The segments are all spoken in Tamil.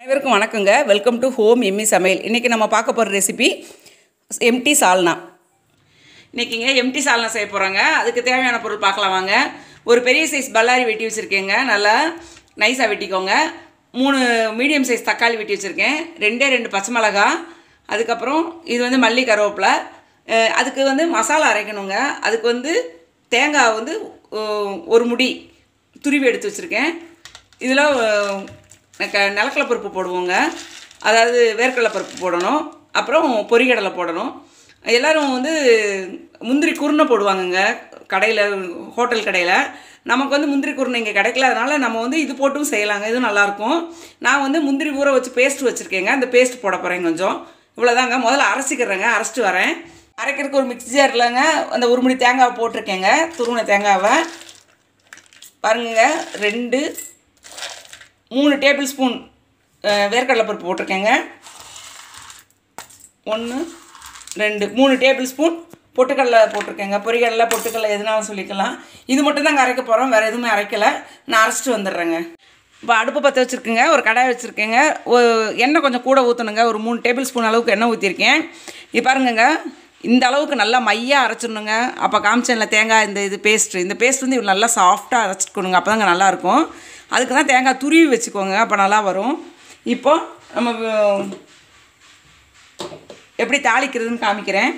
அனைவருக்கும் வணக்கங்க வெல்கம் டு ஹோம் எம்மி சமையல் இன்றைக்கி நம்ம பார்க்க போகிற ரெசிபி எம்டி சால்னா இன்றைக்கிங்க எம்டி சால்னா செய்ய போகிறாங்க அதுக்கு தேவையான பொருள் பார்க்கலாம் வாங்க ஒரு பெரிய சைஸ் பல்லாரி வெட்டி வச்சுருக்கேங்க நல்லா நைஸாக வெட்டிக்கோங்க மூணு மீடியம் சைஸ் தக்காளி வெட்டி வச்சுருக்கேன் ரெண்டே ரெண்டு பச்சை மிளகா அதுக்கப்புறம் இது வந்து மல்லி கருவேப்பிலை அஹ் அதுக்கு வந்து மசாலா அரைக்கணுங்க அதுக்கு வந்து தேங்காய் வந்து அஹ், ஒரு முடி துருவி எடுத்து வச்சுருக்கேன் இதில் க நிலக்கடலை பருப்பு போடுவோங்க அதாவது வேர்க்கடலை பருப்பு போடணும் அப்புறம் பொரிகடலை போடணும் எல்லாரும் வந்து முந்திரி குருணை போடுவாங்கங்க கடையில் ஹோட்டல் கடையில் நமக்கு வந்து முந்திரி குருணை இங்கே கிடைக்கல அதனால நம்ம வந்து இது போட்டும் செய்யலாங்க இது நல்லாயிருக்கும் நான் வந்து முந்திரி ஊற வச்சு பேஸ்ட் வச்சுருக்கேங்க அந்த பேஸ்ட் போட போகிறேன் கொஞ்சம் இவ்வளோதாங்க முதல்ல அரைச்சிக்கிறேங்க அரைச்சிட்டு வரேன் அரைக்கிறதுக்கு ஒரு மிக்ஸி ஜார்லங்க அந்த ஒரு முடி தேங்காவை போட்டிருக்கேங்க துருவின தேங்காவை பாருங்க ரெண்டு மூணு டேபிள் ஸ்பூன் வேர்க்கடலை பருப்பு போட்டிருக்கேங்க ஒன்று ரெண்டு மூணு டேபிள் ஸ்பூன் பொட்டுக்கடலை போட்டிருக்கேங்க பொரிகடலை பொட்டுக்கடலை எதுனாலும் சொல்லிக்கலாம் இது மட்டும் தாங்க அரைக்க போகிறோம் வேறு எதுவுமே அரைக்கலை நான் அரைச்சிட்டு வந்துடுறேங்க இப்போ அடுப்பு பற்ற வச்சுருக்கேங்க ஒரு கடாய் வச்சுருக்கேங்க எண்ணெய் கொஞ்சம் கூட ஊற்றணுங்க ஒரு மூணு டேபிள் ஸ்பூன் அளவுக்கு எண்ணெய் ஊற்றிருக்கேன் இது பாருங்கங்க இந்த அளவுக்கு நல்லா மையாக அரைச்சிடணுங்க அப்போ காமிச்சேன்ல தேங்காய் இந்த இது பேஸ்ட் இந்த பேஸ்ட் வந்து இவ்வளோ நல்லா சாஃப்டாக அரைச்சிக்கணுங்க அப்போ தாங்க நல்லாயிருக்கும் அதுக்கு தான் தேங்காய் துருவி வச்சுக்கோங்க அப்போ நல்லா வரும் இப்போ நம்ம அஹ், எப்படி தாளிக்கிறதுன்னு காமிக்கிறேன்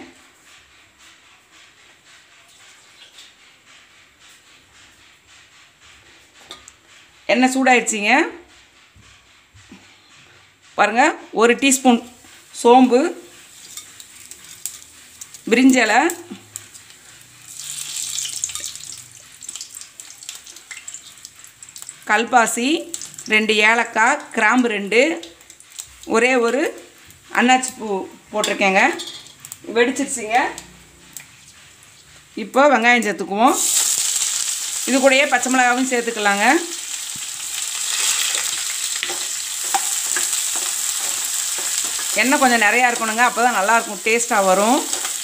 எண்ணெய் சூடாயிடுச்சிங்க பாருங்க ஒரு டீஸ்பூன் சோம்பு பிரிஞ்சலை கல்பாசி ரெண்டு ஏலக்காய் கிராம்பு ரெண்டு ஒரே ஒரு அன்னாச்சி பூ போட்டிருக்கேங்க வெடிச்சிருச்சுங்க இப்போ வெங்காயம் சேர்த்துக்குவோம் இது கூடயே பச்சை மிளகாவும் சேர்த்துக்கலாங்க எண்ணெய் கொஞ்சம் நிறையா இருக்கணுங்க அப்போ தான் நல்லாயிருக்கும் டேஸ்ட்டாக வரும்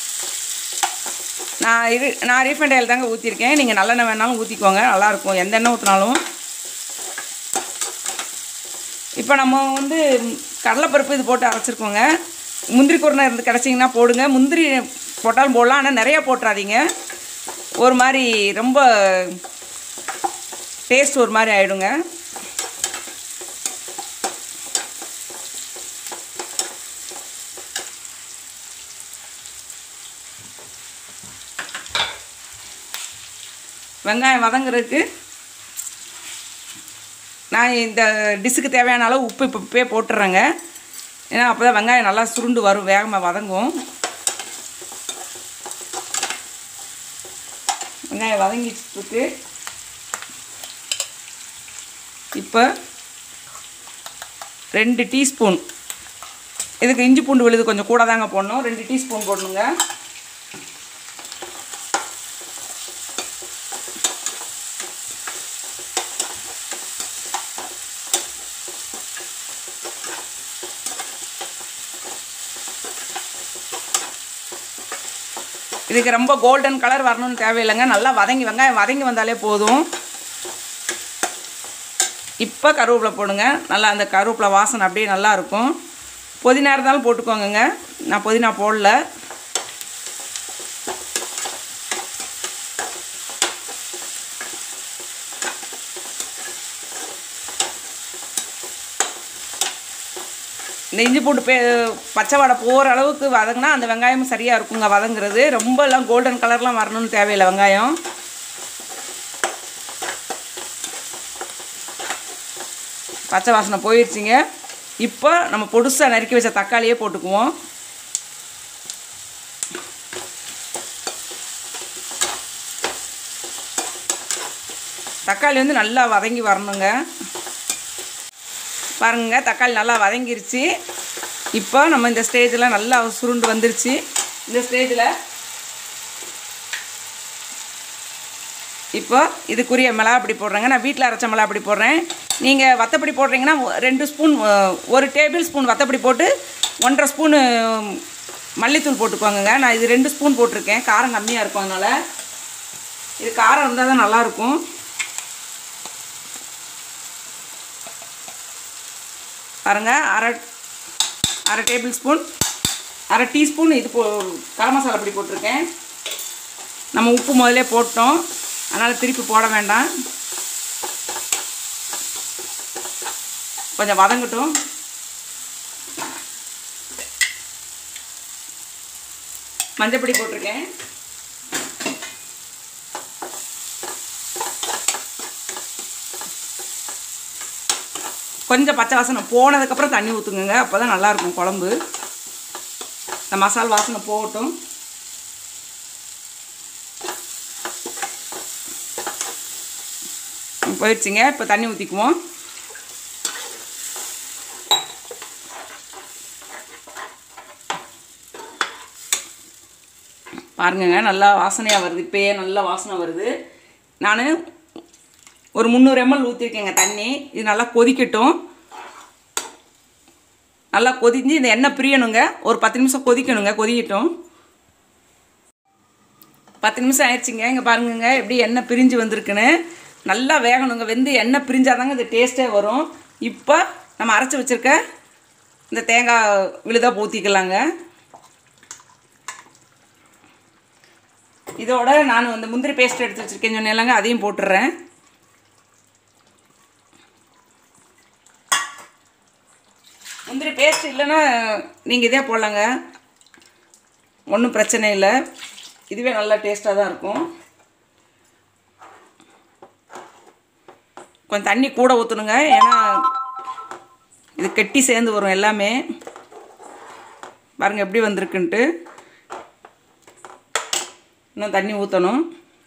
நான் இது நான் ரீஃபண்ட் ஆயில் தாங்க ஊற்றிருக்கேன் நீங்கள் நல்லெண்ணெய் வேணாலும் ஊற்றிக்கோங்க நல்லாயிருக்கும் எந்த எண்ணெய் ஊற்றினாலும் இப்போ நம்ம வந்து கடலைப்பருப்பு இது போட்டு அரைச்சிருக்கோங்க முந்திரி குருணை இருந்து கிடச்சிங்கன்னா போடுங்க முந்திரி போட்டாலும் போடலாம் ஆனால் நிறையா போட்டுறாதீங்க ஒரு மாதிரி ரொம்ப டேஸ்ட் ஒரு மாதிரி ஆகிடுங்க வெங்காயம் வதங்குறதுக்கு நான் இந்த டிஷ்ஷுக்கு தேவையான அளவு உப்பு இப்போ இப்போயே போட்டுறேங்க ஏன்னா அப்போ தான் வெங்காயம் நல்லா சுருண்டு வரும் வேகமாக வதங்கும் வெங்காயம் வதங்கிட்டுருக்கு இப்போ ரெண்டு டீஸ்பூன் இதுக்கு இஞ்சி பூண்டு விழுது கொஞ்சம் கூட தாங்க போடணும் ரெண்டு டீஸ்பூன் போடணுங்க இதுக்கு ரொம்ப கோல்டன் கலர் வரணும்னு தேவையில்லைங்க நல்லா வதங்கி வெங்காயம் வதங்கி வந்தாலே போதும் இப்போ கருவேப்பிலை போடுங்க நல்லா அந்த கருவேப்பிலை வாசனை அப்படியே நல்லா இருக்கும் புதினா இருந்தாலும் போட்டுக்கோங்கங்க நான் புதினா போடல இந்த இஞ்சி பூண்டு பே பச்சை வடை போகிற அளவுக்கு வதங்கினா அந்த வெங்காயமும் சரியாக இருக்குங்க வதங்குறது ரொம்ப எல்லாம் கோல்டன் கலர்லாம் வரணும்னு தேவையில்லை வெங்காயம் பச்சை வாசனை போயிடுச்சிங்க இப்போ நம்ம பொடுசாக நறுக்கி வச்ச தக்காளியே போட்டுக்குவோம் தக்காளி வந்து நல்லா வதங்கி வரணுங்க பாருங்க தக்காளி நல்லா வதங்கிருச்சு இப்போ நம்ம இந்த ஸ்டேஜில் நல்லா சுருண்டு வந்துருச்சு இந்த ஸ்டேஜில் இப்போ இதுக்குரிய மிளகாப்பொடி போடுறேங்க நான் வீட்டில் அரைச்ச மிளகாப்பொடி போடுறேன் நீங்கள் வத்தப்பொடி போடுறீங்கன்னா ஒ- ரெண்டு ஸ்பூன் அஹ், ஒரு டேபிள் ஸ்பூன் வத்தப்பொடி போட்டு ஒன்றரை ஸ்பூனு மல்லித்தூள் போட்டுக்கோங்க நான் இது ரெண்டு ஸ்பூன் போட்டிருக்கேன் காரம் கம்மியாக இருக்கும் அதனால் இது காரம் இருந்தால் தான் நல்லாயிருக்கும் பாருங்கள் அரை அரை டேபிள் ஸ்பூன் அரை டீஸ்பூன் இது போ கரம் மசாலா பொடி போட்டிருக்கேன் நம்ம உப்பு முதல்ல போட்டோம் அதனால் திருப்பி போட வேண்டாம் கொஞ்சம் வதங்கட்டும் மஞ்சப்பொடி போட்டிருக்கேன் கொஞ்சம் பச்சை வாசனை போனதுக்கப்புறம் தண்ணி ஊற்றுங்க அப்போ தான் நல்லாயிருக்கும் குழம்பு இந்த மசால் வாசனை போகட்டும் போயிடுச்சுங்க இப்போ தண்ணி ஊற்றிக்குவோம் பாருங்கங்க நல்லா வாசனையாக வருது இப்போயே நல்லா வாசனை வருது நான் ஒரு முந்நூறு எம்எல் ஊற்றிருக்கேங்க தண்ணி இது நல்லா கொதிக்கட்டும் நல்லா கொதிஞ்சு இந்த எண்ணெய் பிரியணுங்க ஒரு பத்து நிமிஷம் கொதிக்கணுங்க கொதிக்கட்டும் பத்து நிமிஷம் ஆயிடுச்சுங்க இங்கே பாருங்கங்க எப்படி எண்ணெய் பிரிஞ்சு வந்திருக்குன்னு நல்லா வேகணுங்க வெந்து எண்ணெய் பிரிஞ்சாதாங்க இந்த டேஸ்ட்டே வரும் இப்போ நம்ம அரைச்சி வச்சுருக்க இந்த தேங்காய் விழுதாக ஊற்றிக்கலாங்க இதோட நான் இந்த முந்திரி பேஸ்ட் எடுத்து வச்சுருக்கேன்னு சொன்னேன்லங்க அதையும் போட்டுடுறேன் முந்திரி பேஸ்ட் இல்லைன்னா நீங்கள் இதே போடலாங்க ஒன்றும் பிரச்சனை இல்லை இதுவே நல்லா டேஸ்ட்டாக தான் இருக்கும் கொஞ்சம் தண்ணி கூட ஊற்றணுங்க ஏன்னா இது கெட்டி சேர்ந்து வரும் எல்லாமே பாருங்கள் எப்படி வந்திருக்குன்ட்டு இன்னும் தண்ணி ஊற்றணும்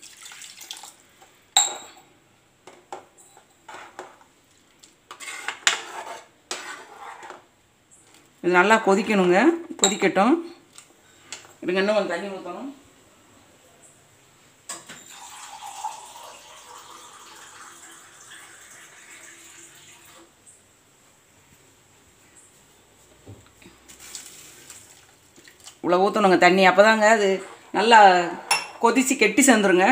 இது நல்லா கொதிக்கணுங்க கொதிக்கட்டும் இதுங்க இன்னும் கொஞ்சம் தண்ணி ஊற்றணும் இவ்வளோ ஊற்றணுங்க தண்ணி அப்போ தாங்க அது நல்லா கொதித்து கெட்டி சேர்ந்துருங்க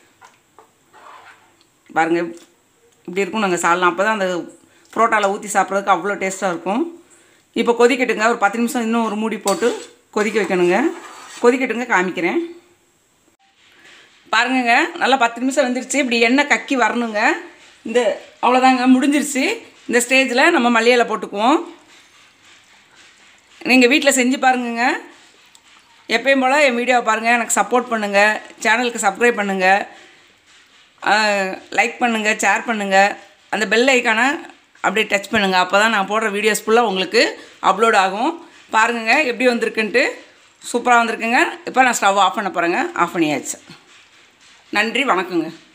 பாருங்க இப்படி இருக்கும் நாங்கள் சாப்பிட்லாம் அப்போ தான் அந்த புரோட்டாவில் ஊற்றி சாப்பிட்றதுக்கு அவ்வளோ டேஸ்ட்டாக இருக்கும் இப்போ கொதிக்கட்டுங்க ஒரு பத்து நிமிஷம் இன்னும் ஒரு மூடி போட்டு கொதிக்க வைக்கணுங்க கொதிக்கட்டுங்க காமிக்கிறேன் பாருங்கங்க நல்லா பத்து நிமிஷம் வந்துருச்சு இப்படி எண்ணெய் கக்கி வரணுங்க இந்த அவ்வளோதாங்க முடிஞ்சிருச்சு இந்த ஸ்டேஜில் நம்ம மல்லியில போட்டுக்குவோம் நீங்கள் வீட்டில் செஞ்சு பாருங்கங்க எப்பயும் போல் என் வீடியோவை பாருங்கள் எனக்கு சப்போர்ட் பண்ணுங்கள் சேனலுக்கு சப்ஸ்கிரைப் பண்ணுங்கள் லைக் பண்ணுங்கள் ஷேர் பண்ணுங்கள் அந்த பெல் ஐக்கானை அப்படியே டச் பண்ணுங்கள் அப்போ தான் நான் போடுற வீடியோஸ் ஃபுல்லாக உங்களுக்கு அப்லோட் ஆகும் பாருங்கங்க எப்படி வந்திருக்குன்ட்டு சூப்பராக வந்திருக்குங்க இப்போ நான் ஸ்டவ் ஆஃப் பண்ண போகிறேங்க ஆஃப் பண்ணியாச்சு நன்றி வணக்கங்க